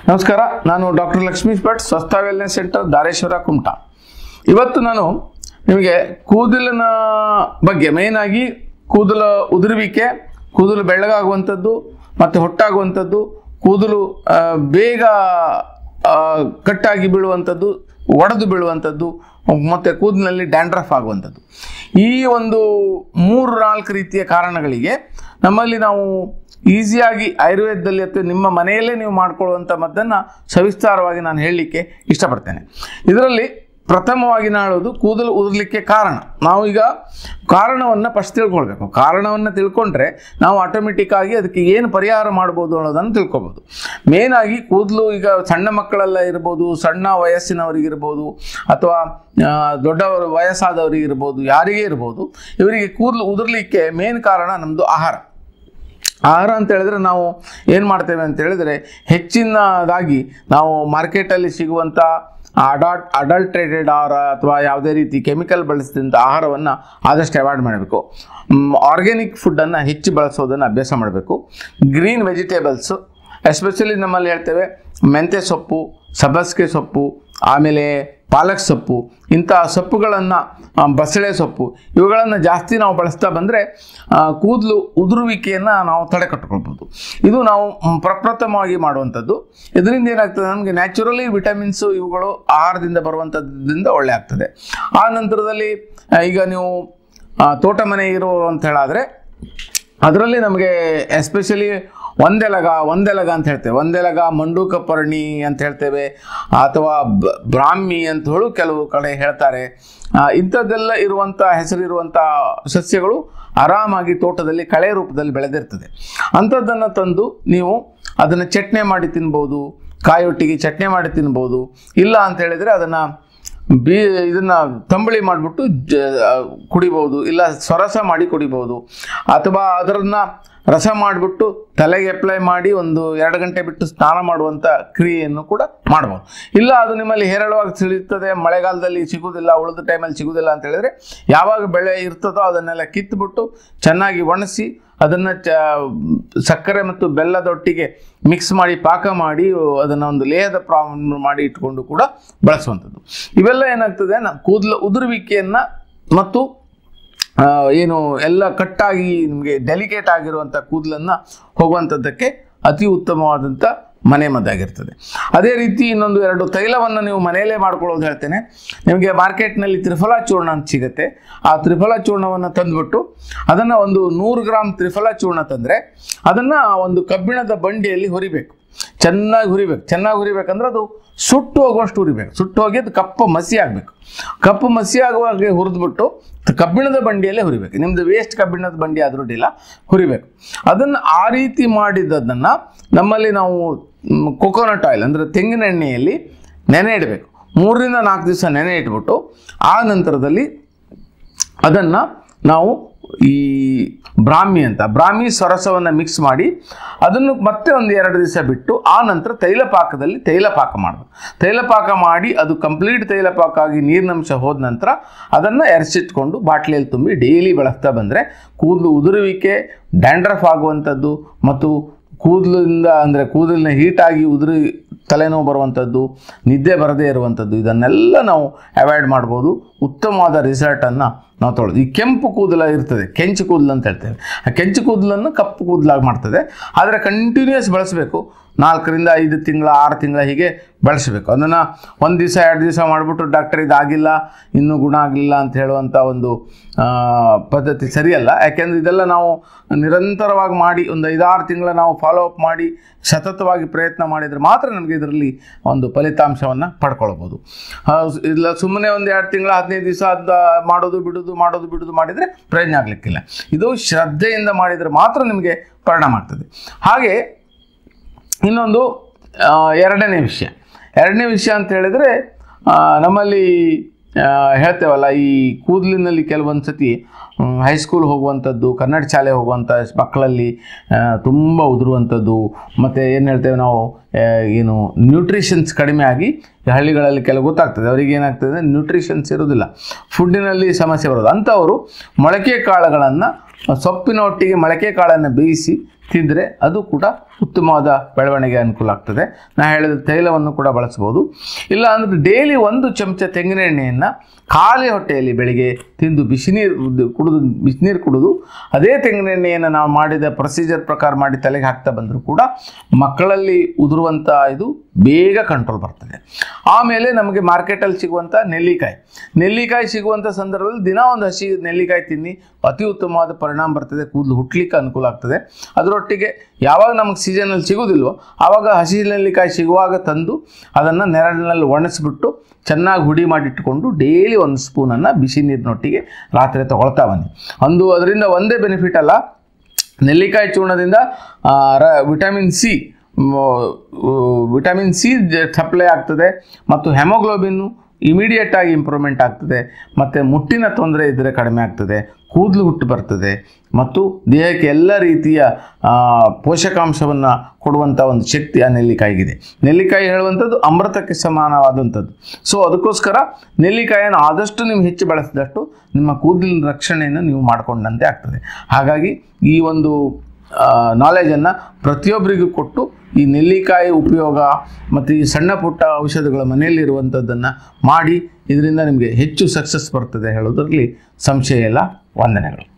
ನಮಸ್ಕಾರ ನಾನು ಡಾಕ್ಟರ್ ಲಕ್ಷ್ಮೀಶ್ ಭಟ್ ಸ್ವಸ್ಥ ವೆಲ್ನೆಸ್ ಸೆಂಟರ್ ಧಾರೇಶ್ವರ ಕುಮಟಾ ಇವತ್ತು ನಾನು ನಿಮಗೆ ಕೂದಲಿನ ಬಗ್ಗೆ ಮೇಯ್ನಾಗಿ ಕೂದಲು ಉದುರುವಿಕೆ ಕೂದಲು ಬೆಳ್ಳಗಾಗುವಂಥದ್ದು ಮತ್ತು ಹೊಟ್ಟಾಗುವಂಥದ್ದು ಕೂದಲು ಆ, ಬೇಗ ಆ, ಕಟ್ಟಾಗಿ ಬೀಳುವಂಥದ್ದು ಒಡೆದು ಬೀಳುವಂಥದ್ದು ಮತ್ತು ಕೂದಲಿನಲ್ಲಿ ಡ್ಯಾಂಡ್ರಫ್ ಆಗುವಂಥದ್ದು ಈ ಒಂದು ಮೂರು ನಾಲ್ಕು ರೀತಿಯ ಕಾರಣಗಳಿಗೆ ನಮ್ಮಲ್ಲಿ ನಾವು ಈಸಿಯಾಗಿ ಆಯುರ್ವೇದದಲ್ಲಿ ಅಥವಾ ನಿಮ್ಮ ಮನೆಯಲ್ಲೇ ನೀವು ಮಾಡ್ಕೊಳ್ಳುವಂಥ ಮದ್ದನ್ನು ಸವಿಸ್ತಾರವಾಗಿ ನಾನು ಹೇಳಲಿಕ್ಕೆ ಇಷ್ಟಪಡ್ತೇನೆ ಇದರಲ್ಲಿ ಪ್ರಥಮವಾಗಿ ನಾಳೋದು ಕೂದಲು ಉದುರಲಿಕ್ಕೆ ಕಾರಣ ನಾವು ಈಗ ಕಾರಣವನ್ನು ಫಸ್ಟ್ ತಿಳ್ಕೊಳ್ಬೇಕು ಕಾರಣವನ್ನು ತಿಳ್ಕೊಂಡ್ರೆ ನಾವು ಆಟೋಮೆಟಿಕ್ ಆಗಿ ಅದಕ್ಕೆ ಏನು ಪರಿಹಾರ ಮಾಡ್ಬೋದು ಅನ್ನೋದನ್ನು ತಿಳ್ಕೊಬೋದು ಮೇನಾಗಿ ಕೂದಲು ಈಗ ಸಣ್ಣ ಮಕ್ಕಳೆಲ್ಲ ಇರ್ಬೋದು ಸಣ್ಣ ವಯಸ್ಸಿನವರಿಗಿರ್ಬೋದು ಅಥವಾ ಆ, ದೊಡ್ಡವರು ವಯಸ್ಸಾದವರಿಗಿರ್ಬೋದು ಯಾರಿಗೇ ಇರ್ಬೋದು ಇವರಿಗೆ ಕೂದಲು ಉದುರಲಿಕ್ಕೆ ಮೇನ್ ಕಾರಣ ನಮ್ಮದು ಆಹಾರ ಆಹಾರ ಅಂತ ಹೇಳಿದ್ರೆ ನಾವು ಏನು ಮಾಡ್ತೇವೆ ಅಂತ ಹೇಳಿದ್ರೆ ಹೆಚ್ಚಿನದಾಗಿ ನಾವು ಮಾರ್ಕೆಟಲ್ಲಿ ಸಿಗುವಂಥ ಅಡಾಟ್ ಅಡಲ್ಟ್ರೇಟೆಡ್ ಆಹಾರ ಅಥವಾ ಯಾವುದೇ ರೀತಿ ಕೆಮಿಕಲ್ ಬಳಸಿದಂಥ ಆಹಾರವನ್ನು ಆದಷ್ಟು ಅವಾಯ್ಡ್ ಮಾಡಬೇಕು ಆರ್ಗ್ಯಾನಿಕ್ ಫುಡ್ಡನ್ನು ಹೆಚ್ಚು ಬಳಸೋದನ್ನು ಅಭ್ಯಾಸ ಮಾಡಬೇಕು ಗ್ರೀನ್ ವೆಜಿಟೇಬಲ್ಸು ಎಸ್ಪೆಷಲಿ ನಮ್ಮಲ್ಲಿ ಹೇಳ್ತೇವೆ ಮೆಂತ್ಯ ಸೊಪ್ಪು ಸಬ್ಬಸಿಗೆ ಸೊಪ್ಪು ಆಮೇಲೆ ಪಾಲಕ್ ಸೊಪ್ಪು ಇಂಥ ಸೊಪ್ಪುಗಳನ್ನು ಬಸಳೆ ಸೊಪ್ಪು ಇವುಗಳನ್ನು ಜಾಸ್ತಿ ನಾವು ಬಳಸ್ತಾ ಬಂದರೆ ಕೂದಲು ಉದುರುವಿಕೆಯನ್ನು ನಾವು ತಡೆಗಟ್ಟುಕೊಳ್ಬೋದು ಇದು ನಾವು ಮ್, ಪ್ರಪ್ರಥಮವಾಗಿ ಮಾಡುವಂಥದ್ದು ಇದರಿಂದ ಏನಾಗ್ತದೆ ನಮಗೆ ನ್ಯಾಚುರಲಿ ವಿಟಮಿನ್ಸು ಇವುಗಳು ಆಹಾರದಿಂದ ಬರುವಂಥದ್ದಿಂದ ಒಳ್ಳೆ ಆಗ್ತದೆ ಆ ನಂತರದಲ್ಲಿ ಆ, ಈಗ ನೀವು ಆ, ತೋಟ ಮನೆ ಇರುವವರು ಅಂತ ಹೇಳಾದರೆ ಅದರಲ್ಲಿ ನಮಗೆ ಎಸ್ಪೆಷಲಿ ಒಂದೆಲಗ ಒಂದೆಲಗ ಅಂತ ಹೇಳ್ತೇವೆ ಒಂದೆಲಗ ಮಂಡೂಕ ಪರ್ಣಿ ಅಂತ ಹೇಳ್ತೇವೆ ಅಥವಾ ಬ- ಬ್ರಾಹ್ಮಿ ಅಂತ ಹೇಳು ಕೆಲವು ಕಡೆ ಹೇಳ್ತಾರೆ ಆ, ಇಂಥದ್ದೆಲ್ಲ ಇರುವಂಥ ಹೆಸರಿರುವಂಥ ಸಸ್ಯಗಳು ಆರಾಮಾಗಿ ತೋಟದಲ್ಲಿ ಕಳೆ ರೂಪದಲ್ಲಿ ಬೆಳೆದಿರ್ತದೆ ಅಂಥದ್ದನ್ನು ತಂದು ನೀವು ಅದನ್ನು ಚಟ್ನಿ ಮಾಡಿ ತಿನ್ಬೋದು ಕಾಯೊಟ್ಟಿಗೆ ಚಟ್ನಿ ಮಾಡಿ ತಿನ್ಬೋದು ಇಲ್ಲ ಅಂತ ಹೇಳಿದರೆ ಅದನ್ನು ಬೀ ಇದನ್ನು ತಂಬಳಿ ಮಾಡಿಬಿಟ್ಟು ಜ ಕುಡಿಬೋದು ಇಲ್ಲ ಸ್ವರಸ ಮಾಡಿ ಕುಡಿಬೋದು ಅಥವಾ ಅದನ್ನು ರಸ ಮಾಡಿಬಿಟ್ಟು ತಲೆಗೆ ಅಪ್ಲೈ ಮಾಡಿ ಒಂದು ಎರಡು ಗಂಟೆ ಬಿಟ್ಟು ಸ್ನಾನ ಮಾಡುವಂಥ ಕ್ರಿಯೆಯನ್ನು ಕೂಡ ಮಾಡ್ಬೋದು ಇಲ್ಲ ಅದು ನಿಮ್ಮಲ್ಲಿ ಹೇರಳವಾಗಿ ಸಿಳಿತದೆ ಮಳೆಗಾಲದಲ್ಲಿ ಸಿಗುವುದಿಲ್ಲ ಉಳಿದ ಟೈಮಲ್ಲಿ ಸಿಗುವುದಿಲ್ಲ ಅಂತ ಹೇಳಿದ್ರೆ ಯಾವಾಗ ಬೆಳೆ ಇರ್ತದೋ ಅದನ್ನೆಲ್ಲ ಕಿತ್ತುಬಿಟ್ಟು ಚೆನ್ನಾಗಿ ಒಣಸಿ ಅದನ್ನು ಚ ಸಕ್ಕರೆ ಮತ್ತು ಬೆಲ್ಲದೊಟ್ಟಿಗೆ ಮಿಕ್ಸ್ ಮಾಡಿ ಪಾಕ ಮಾಡಿ ಅದನ್ನು ಒಂದು ಲೇಹದ ಪ್ರಾಣ ಮಾಡಿ ಇಟ್ಕೊಂಡು ಕೂಡ ಬಳಸುವಂಥದ್ದು ಇವೆಲ್ಲ ಏನಾಗ್ತದೆ ನ ಕೂದಲು ಉದುರುವಿಕೆಯನ್ನು ಮತ್ತು ಆ, ಏನು ಎಲ್ಲ ಕಟ್ಟಾಗಿ ನಿಮಗೆ ಡೆಲಿಕೇಟ್ ಆಗಿರುವಂಥ ಕೂದಲನ್ನು ಹೋಗುವಂಥದ್ದಕ್ಕೆ ಅತಿ ಉತ್ತಮವಾದಂಥ ಮನೆ ಮದ್ದಾಗಿರ್ತದೆ ಅದೇ ರೀತಿ ಇನ್ನೊಂದು ಎರಡು ತೈಲವನ್ನು ನೀವು ಮನೆಯಲ್ಲೇ ಮಾಡ್ಕೊಳ್ಳೋದು ಹೇಳ್ತೇನೆ ನಿಮಗೆ ಮಾರ್ಕೆಟ್ನಲ್ಲಿ ತ್ರಿಫಲ ಚೂರ್ಣ ಅಂತ ಸಿಗುತ್ತೆ ಆ ತ್ರಿಫಲ ಚೂರ್ಣವನ್ನು ತಂದುಬಿಟ್ಟು ಅದನ್ನು ಒಂದು ನೂರು ಗ್ರಾಮ್ ತ್ರಿಫಲ ಚೂರ್ಣ ತಂದರೆ ಅದನ್ನು ಒಂದು ಕಬ್ಬಿಣದ ಬಂಡಿಯಲ್ಲಿ ಹುರಿಬೇಕು ಚೆನ್ನಾಗಿ ಹುರಿಬೇಕು ಚೆನ್ನಾಗಿ ಹುರಿಬೇಕಂದ್ರೆ ಅದು ಸುಟ್ಟು ಹೋಗುವಷ್ಟು ಹುರಿಬೇಕು ಸುಟ್ಟು ಹೋಗಿ ಅದು ಕಪ್ಪು ಮಸಿ ಆಗಬೇಕು ಕಪ್ಪು ಮಸಿ ಆಗುವಾಗೆ ಹುರಿದ್ಬಿಟ್ಟು ಕಬ್ಬಿಣದ ಬಂಡಿಯಲ್ಲೇ ಹುರಿಬೇಕು ನಿಮ್ಮದು ವೇಸ್ಟ್ ಕಬ್ಬಿಣದ ಬಂಡಿ ಆದರೂ ಅಡ್ಡಿಲ್ಲ ಹುರಿಬೇಕು ಅದನ್ನು ಆ ರೀತಿ ಮಾಡಿದ್ದನ್ನು ನಮ್ಮಲ್ಲಿ ನಾವು ಕೊಕೊನಟ್ ಆಯಿಲ್ ಅಂದರೆ ತೆಂಗಿನ ಎಣ್ಣೆಯಲ್ಲಿ ನೆನೆ ಇಡಬೇಕು ಮೂರರಿಂದ ನಾಲ್ಕು ದಿವಸ ನೆನೆ ಇಟ್ಬಿಟ್ಟು ಆ ನಂತರದಲ್ಲಿ ಅದನ್ನು ನಾವು ಈ ಬ್ರಾಹ್ಮಿ ಅಂತ ಬ್ರಾಹ್ಮಿ ಸ್ವರಸವನ್ನು ಮಿಕ್ಸ್ ಮಾಡಿ ಅದನ್ನು ಮತ್ತೆ ಒಂದು ಎರಡು ದಿವಸ ಬಿಟ್ಟು ಆ ನಂತರ ತೈಲ ಪಾಕದಲ್ಲಿ ತೈಲ ಪಾಕ ಮಾಡಬೇಕು ತೈಲ ಪಾಕ ಮಾಡಿ ಅದು ಕಂಪ್ಲೀಟ್ ತೈಲ ಪಾಕ ಆಗಿ ನೀರಿನಂಶ ಹೋದ ನಂತರ ಅದನ್ನು ಎರೆಸಿಟ್ಕೊಂಡು ಬಾಟ್ಲಿಯಲ್ಲಿ ತುಂಬಿ ಡೈಲಿ ಬಳಸ್ತಾ ಬಂದರೆ ಕೂದಲು ಉದುರುವಿಕೆ ಡ್ಯಾಂಡ್ರಫ್ ಆಗುವಂಥದ್ದು ಮತ್ತು ಕೂದಲಿಂದ ಅಂದರೆ ಕೂದಲಿನ ಹೀಟಾಗಿ ಉದುರಿ ತಲೆನೋವು ಬರುವಂಥದ್ದು ನಿದ್ದೆ ಬರದೇ ಇರುವಂಥದ್ದು ಇದನ್ನೆಲ್ಲ ನಾವು ಅವಾಯ್ಡ್ ಮಾಡ್ಬೋದು ಉತ್ತಮವಾದ ರಿಸಲ್ಟನ್ನು ನಾವು ತೊಗೊಳ್ಳೋದು ಈ ಕೆಂಪು ಕೂದಲ ಇರ್ತದೆ ಕೆಂಚು ಕೂದಲು ಅಂತ ಹೇಳ್ತೇವೆ ಆ ಕೆಂಚು ಕೂದಲನ್ನು ಕಪ್ಪು ಕೂದಲಾಗಿ ಮಾಡ್ತದೆ ಆದರೆ ಕಂಟಿನ್ಯೂಸ್ ಬಳಸಬೇಕು ನಾಲ್ಕರಿಂದ ಐದು ತಿಂಗಳ ಆರು ತಿಂಗಳ ಹೀಗೆ ಬಳಸಬೇಕು ಅದನ್ನು ಒಂದು ದಿವಸ ಎರಡು ದಿವಸ ಮಾಡಿಬಿಟ್ಟು ಡಾಕ್ಟರ್ ಇದಾಗಿಲ್ಲ ಇನ್ನೂ ಗುಣ ಆಗಲಿಲ್ಲ ಅಂತ ಹೇಳುವಂಥ ಒಂದು ಆ, ಪದ್ಧತಿ ಸರಿಯಲ್ಲ ಯಾಕೆಂದರೆ ಇದೆಲ್ಲ ನಾವು ನಿರಂತರವಾಗಿ ಮಾಡಿ ಒಂದು ಐದಾರು ತಿಂಗಳ ನಾವು ಫಾಲೋ ಅಪ್ ಮಾಡಿ ಸತತವಾಗಿ ಪ್ರಯತ್ನ ಮಾಡಿದರೆ ಮಾತ್ರ ನಮಗೆ ಇದರಲ್ಲಿ ಒಂದು ಫಲಿತಾಂಶವನ್ನು ಪಡ್ಕೊಳ್ಬೋದು ಆ, ಇಲ್ಲ ಸುಮ್ಮನೆ ಒಂದು ಎರಡು ತಿಂಗಳ ಹದಿನೈದು ದಿವಸ ಅದ ಮಾಡೋದು ಬಿಡೋದು ಮಾಡೋದು ಬಿಡೋದು ಮಾಡಿದರೆ ಪ್ರಯೋಜನ ಆಗಲಿಕ್ಕಿಲ್ಲ ಇದು ಶ್ರದ್ಧೆಯಿಂದ ಮಾಡಿದರೆ ಮಾತ್ರ ನಿಮಗೆ ಪರಿಣಾಮ ಆಗ್ತದೆ ಹಾಗೆ ಇನ್ನೊಂದು ಆ, ಎರಡನೇ ವಿಷಯ ಎರಡನೇ ವಿಷಯ ಅಂತ ಹೇಳಿದರೆ ಆ, ನಮ್ಮಲ್ಲಿ ಆ, ಹೇಳ್ತೇವಲ್ಲ ಈ ಕೂದಲಿನಲ್ಲಿ ಕೆಲವೊಂದು ಸತಿ ಹೈಸ್ಕೂಲ್ ಹೋಗುವಂಥದ್ದು ಕನ್ನಡ ಶಾಲೆ ಹೋಗುವಂಥ ಮಕ್ಕಳಲ್ಲಿ ತುಂಬ ಉದುರುವಂಥದ್ದು ಮತ್ತು ಏನು ಹೇಳ್ತೇವೆ ನಾವು ಆ, ಏನು ನ್ಯೂಟ್ರಿಷನ್ಸ್ ಕಡಿಮೆ ಆಗಿ ಈ ಹಳ್ಳಿಗಳಲ್ಲಿ ಕೆಲವು ಗೊತ್ತಾಗ್ತದೆ ಅವರಿಗೆ ಏನಾಗ್ತದೆ ನ್ಯೂಟ್ರಿಷನ್ಸ್ ಇರೋದಿಲ್ಲ ಫುಡ್ಡಿನಲ್ಲಿ ಸಮಸ್ಯೆ ಬರೋದು ಅಂಥವರು ಮೊಳಕೆ ಕಾಳುಗಳನ್ನು ಸೊಪ್ಪಿನ ಒಟ್ಟಿಗೆ ಮೊಳಕೆ ಕಾಳನ್ನು ಬೇಯಿಸಿ ತಿಂದರೆ ಅದು ಕೂಡ ಉತ್ತಮವಾದ ಬೆಳವಣಿಗೆ ಅನುಕೂಲ ಆಗ್ತದೆ ನಾ ಹೇಳಿದ ತೈಲವನ್ನು ಕೂಡ ಬಳಸ್ಬೋದು ಇಲ್ಲ ಅಂದರೆ ಡೈಲಿ ಒಂದು ಚಮಚ ತೆಂಗಿನ ಎಣ್ಣೆಯನ್ನು ಖಾಲಿ ಹೊಟ್ಟೆಯಲ್ಲಿ ಬೆಳಿಗ್ಗೆ ತಿಂದು ಬಿಸಿನೀರು ಕುಡಿದು ಬಿಸಿನೀರು ಕುಡಿದು ಅದೇ ತೆಂಗಿನ ಎಣ್ಣೆಯನ್ನು ನಾವು ಮಾಡಿದ ಪ್ರೊಸೀಜರ್ ಪ್ರಕಾರ ಮಾಡಿ ತಲೆಗೆ ಹಾಕ್ತಾ ಬಂದರೂ ಕೂಡ ಮಕ್ಕಳಲ್ಲಿ ಉದುರುವಂಥ ಇದು ಬೇಗ ಕಂಟ್ರೋಲ್ ಬರ್ತದೆ ಆಮೇಲೆ ನಮಗೆ ಮಾರ್ಕೆಟಲ್ಲಿ ಸಿಗುವಂಥ ನೆಲ್ಲಿಕಾಯಿ ನೆಲ್ಲಿಕಾಯಿ ಸಿಗುವಂಥ ಸಂದರ್ಭದಲ್ಲಿ ದಿನ ಒಂದು ಹಸಿ ನೆಲ್ಲಿಕಾಯಿ ತಿನ್ನಿ ಅತಿ ಉತ್ತಮವಾದ ಪರಿಣಾಮ ಬರ್ತದೆ ಕೂದಲು ಹುಟ್ಲಿಕ್ಕೆ ಅನುಕೂಲ ಆಗ್ತದೆ ಅದರೊಟ್ಟಿಗೆ ಯಾವಾಗ ನಮಗೆ ಸೀಸನಲ್ಲಿ ಸಿಗೋದಿಲ್ವೋ ಆವಾಗ ಹಸಿ ನೆಲ್ಲಿಕಾಯಿ ಸಿಗುವಾಗ ತಂದು ಅದನ್ನು ನೆರಳಿನಲ್ಲಿ ಒಣಗಿಸ್ಬಿಟ್ಟು ಚೆನ್ನಾಗಿ ಹುಡಿ ಮಾಡಿಟ್ಕೊಂಡು ಡೈಲಿ ಒಂದು ಸ್ಪೂನನ್ನು ಬಿಸಿ ನೀರಿನೊಟ್ಟಿಗೆ ರಾತ್ರಿ ತಗೊಳ್ತಾ ಬನ್ನಿ ಅಂದು ಅದರಿಂದ ಒಂದೇ ಬೆನಿಫಿಟ್ ಅಲ್ಲ ನೆಲ್ಲಿಕಾಯಿ ಚೂರ್ಣದಿಂದ ಆ, ರ vitamin C vitamin C supply ಆಗ್ತದೆ ಮತ್ತು ಹೆಮೋಗ್ಲೋಬಿನ್ನು ಇಮಿಡಿಯೇಟ್ ಆಗಿ ಇಂಪ್ರೂವ್ಮೆಂಟ್ ಆಗ್ತದೆ ಮತ್ತು ಮುಟ್ಟಿನ ತೊಂದರೆ ಇದ್ದರೆ ಕಡಿಮೆ ಆಗ್ತದೆ ಕೂದಲು ಹುಟ್ಟು ಬರ್ತದೆ ಮತ್ತು ದೇಹಕ್ಕೆ ಎಲ್ಲ ರೀತಿಯ ಆ, ಪೋಷಕಾಂಶವನ್ನು ಕೊಡುವಂಥ ಒಂದು ಶಕ್ತಿ ಆ ನೆಲ್ಲಿಕಾಯಿಗಿದೆ ನೆಲ್ಲಿಕಾಯಿ ಹೇಳುವಂಥದ್ದು ಅಮೃತಕ್ಕೆ ಸಮಾನವಾದಂಥದ್ದು ಸೊ ಅದಕ್ಕೋಸ್ಕರ ನೆಲ್ಲಿಕಾಯಿಯನ್ನು ಆದಷ್ಟು ನೀವು ಹೆಚ್ಚು ಬಳಸಿದಷ್ಟು ನಿಮ್ಮ ಕೂದಲಿನ ರಕ್ಷಣೆಯನ್ನು ನೀವು ಮಾಡಿಕೊಂಡಂತೆ ಆಗ್ತದೆ ಹಾಗಾಗಿ ಈ ಒಂದು ನಾಲೆಜನ್ನು ಪ್ರತಿಯೊಬ್ಬರಿಗೂ ಕೊಟ್ಟು ಈ ನೆಲ್ಲಿಕಾಯಿ ಉಪಯೋಗ ಮತ್ತು ಈ ಸಣ್ಣ ಪುಟ್ಟ ಔಷಧಗಳ ಮನೆಯಲ್ಲಿರುವಂಥದ್ದನ್ನು ಮಾಡಿ ಇದರಿಂದ ನಿಮಗೆ ಹೆಚ್ಚು ಸಕ್ಸಸ್ ಬರ್ತದೆ ಹೇಳೋದ್ರಲ್ಲಿ ಸಂಶಯ ಇಲ್ಲ ವಂದನೆಗಳು